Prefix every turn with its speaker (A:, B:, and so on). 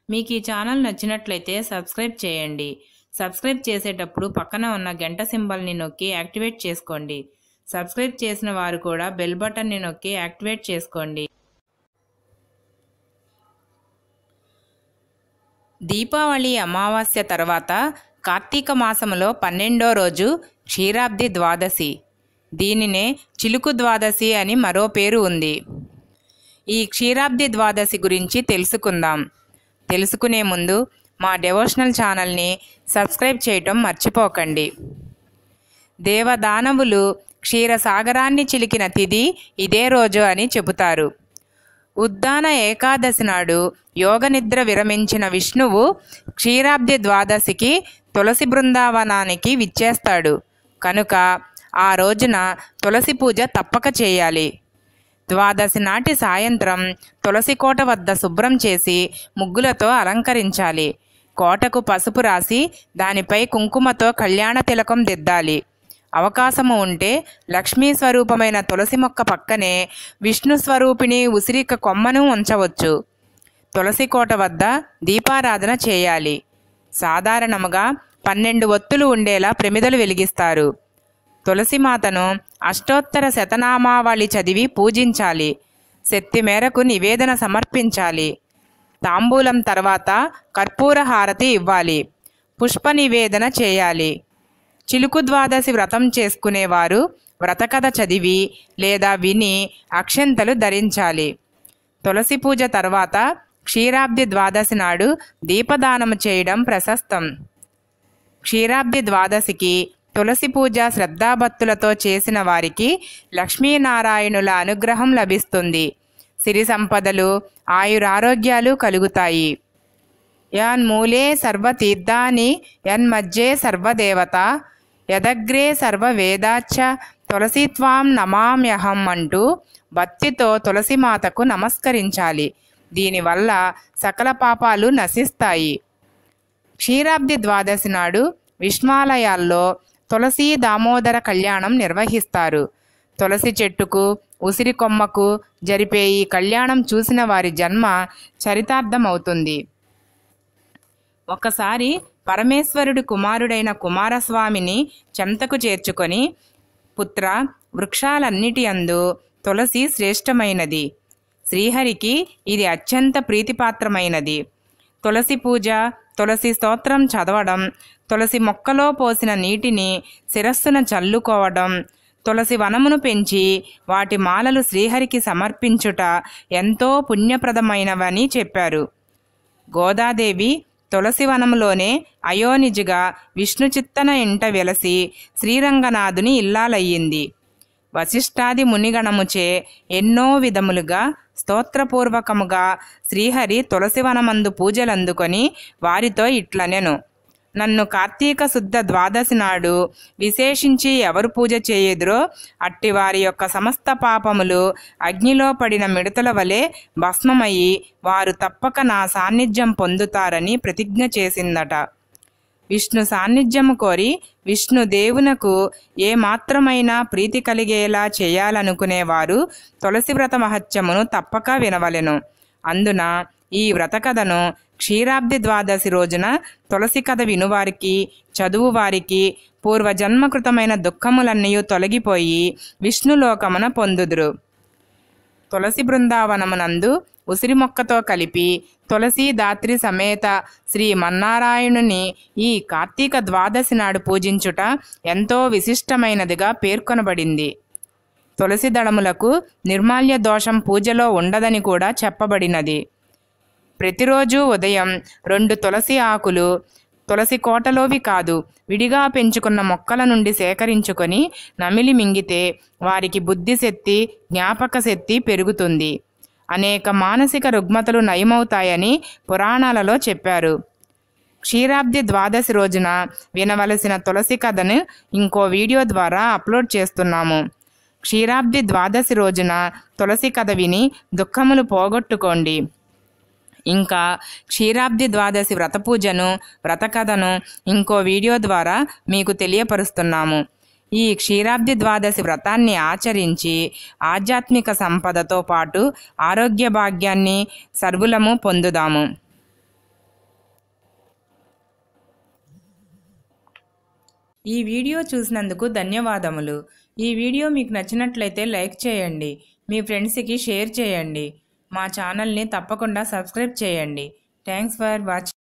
A: మీకు ఈ ఛానల్ నచ్చినట్లయితే సబ్స్క్రైబ్ చేయండి సబ్స్క్రైబ్ చేసేటప్పుడు పక్కన ఉన్న గంట సింబల్ని నొక్కి యాక్టివేట్ చేసుకోండి సబ్స్క్రైబ్ చేసిన వారు కూడా బెల్ బటన్ని నొక్కి యాక్టివేట్ చేసుకోండి దీపావళి అమావాస్య తర్వాత కార్తీక మాసములో పన్నెండో రోజు క్షీరాబ్ది ద్వాదశి దీనినే చిలుకు ద్వాదశి అని మరో పేరు ఉంది ఈ క్షీరాబ్ది ద్వాదశి గురించి తెలుసుకుందాం తెలుసుకునే ముందు మా డెవోషనల్ ఛానల్ని సబ్స్క్రైబ్ చేయటం మర్చిపోకండి దేవదానవులు క్షీరసాగరాన్ని చిలికిన తిథి ఇదే రోజు అని చెబుతారు ఉద్దాన ఏకాదశి నాడు యోగనిద్ర విరమించిన విష్ణువు క్షీరాబ్ది ద్వాదశికి తులసి బృందావనానికి విచ్చేస్తాడు కనుక ఆ రోజున తులసి పూజ తప్పక చేయాలి ద్వాదశి నాటి సాయంత్రం తులసి కోట వద్ద శుభ్రం చేసి ముగ్గులతో అలంకరించాలి కోటకు పసుపు రాసి దానిపై కుంకుమతో కళ్యాణ తిలకం దిద్దాలి అవకాశము ఉంటే లక్ష్మీ స్వరూపమైన తులసి మొక్క పక్కనే విష్ణు స్వరూపిణి ఉసిరిక కొమ్మను ఉంచవచ్చు తులసి కోట వద్ద దీపారాధన చేయాలి సాధారణముగా పన్నెండు ఒత్తులు ఉండేలా ప్రమిదలు వెలిగిస్తారు తులసిమాతను అష్టోత్తర శతనామావళి చదివి పూజించాలి శక్తి మేరకు నివేదన సమర్పించాలి తాంబూలం తర్వాత కర్పూర హారతి ఇవ్వాలి పుష్ప నివేదన చేయాలి చిలుకు ద్వాదశి వ్రతం చేసుకునేవారు వ్రతకథ చదివి లేదా విని అక్షంతలు ధరించాలి తులసి పూజ తర్వాత క్షీరాబ్ది ద్వాదశి నాడు దీపదానము చేయడం ప్రశస్తం క్షీరాబ్ది ద్వాదశికి తులసి పూజ శ్రద్ధాభక్తులతో చేసిన వారికి లక్ష్మీనారాయణుల అనుగ్రహం లభిస్తుంది సిరి సంపదలు ఆయురారోగ్యాలు కలుగుతాయి యన్మూలే సర్వతీర్థాని యన్మధ్యే సర్వదేవత యదగ్రే సర్వవేదాచ్చ తులసిత్వాం నమామ్యహం అంటూ భక్తితో తులసిమాతకు నమస్కరించాలి దీనివల్ల సకల పాపాలు నశిస్తాయి క్షీరాబ్ది ద్వాదశి నాడు విష్ణాలయాల్లో తులసి దామోదర కళ్యాణం నిర్వహిస్తారు తులసి చెట్టుకు ఉసిరి కొమ్మకు జరిపే ఈ కళ్యాణం చూసిన వారి జన్మ చరితార్థమవుతుంది ఒకసారి పరమేశ్వరుడి కుమారుడైన కుమారస్వామిని చెంతకు చేర్చుకొని పుత్ర వృక్షాలన్నిటి అందు తులసి శ్రేష్టమైనది శ్రీహరికి ఇది అత్యంత ప్రీతిపాత్రమైనది తులసి పూజ తులసి స్తోత్రం చదవడం తులసి మొక్కలో పోసిన నీటిని శిరస్సున చల్లుకోవడం తులసి వనమును పెంచి వాటి మాలలు శ్రీహరికి సమర్పించుట ఎంతో పుణ్యప్రదమైనవని చెప్పారు గోదాదేవి తులసి వనములోనే అయోనిజిగా విష్ణు చిత్తన ఇంట వెలసి శ్రీరంగనాథుని ఇల్లాలయ్యింది వశిష్ఠాది మునిగణముచే ఎన్నో విధములుగా స్తోత్రపూర్వకముగా శ్రీహరి తులసివనమందు పూజలందుకొని వారితో ఇట్లనెను నన్ను కార్తీక శుద్ధ ద్వాదశి నాడు విశేషించి ఎవరు పూజ చేయుదురో అట్టి వారి యొక్క సమస్త పాపములు అగ్నిలో పడిన మిడతల వలె భస్మమయ్యి వారు తప్పక నా సాన్నిధ్యం పొందుతారని ప్రతిజ్ఞ చేసిందట విష్ణు సాన్నిధ్యము కోరి విష్ణు దేవునకు ఏ మాత్రమైనా ప్రీతి కలిగేలా చేయాలనుకునేవారు తులసి వ్రత మహత్యమును తప్పక వినవలెను అందున ఈ వ్రత కథను క్షీరాబ్ది ద్వాదశి రోజున తులసి కథ వినువారికి చదువువారికి పూర్వజన్మకృతమైన దుఃఖములన్నీ తొలగిపోయి విష్ణులోకమున పొందుదురు తులసి బృందావనమునందు ఉసిరి మొక్కతో కలిపి తులసి దాత్రి సమేత శ్రీ మన్నారాయణుని ఈ కార్తీక ద్వాదశి నాడు పూజించుట ఎంతో విశిష్టమైనదిగా పేర్కొనబడింది తులసి దళములకు నిర్మాల్య దోషం పూజలో ఉండదని కూడా చెప్పబడినది ప్రతిరోజు ఉదయం రెండు తులసి ఆకులు తులసి కోటలోవి కాదు విడిగా పెంచుకున్న మొక్కల నుండి సేకరించుకొని నమిలి మింగితే వారికి బుద్ధిశక్తి జ్ఞాపక శక్తి పెరుగుతుంది అనేక మానసిక రుగ్మతలు నయమవుతాయని పురాణాలలో చెప్పారు క్షీరాబ్ది ద్వాదశి రోజున వినవలసిన తులసి కథను ఇంకో వీడియో ద్వారా అప్లోడ్ చేస్తున్నాము క్షీరాబ్ది ద్వాదశి రోజున తులసి కథ విని దుఃఖములు పోగొట్టుకోండి ఇంకా క్షీరాబ్ది ద్వాదశి వ్రత పూజను వ్రత కథను ఇంకో వీడియో ద్వారా మీకు తెలియపరుస్తున్నాము ఈ క్షీరాబ్ది ద్వాదశి వ్రతాన్ని ఆచరించి ఆధ్యాత్మిక సంపదతో పాటు ఆరోగ్య భాగ్యాన్ని సర్వులము పొందుదాము ఈ వీడియో చూసినందుకు ధన్యవాదములు ఈ వీడియో మీకు నచ్చినట్లయితే లైక్ చేయండి మీ ఫ్రెండ్స్కి షేర్ చేయండి మా ఛానల్ని తప్పకుండా సబ్స్క్రైబ్ చేయండి థ్యాంక్స్ ఫర్ వాచింగ్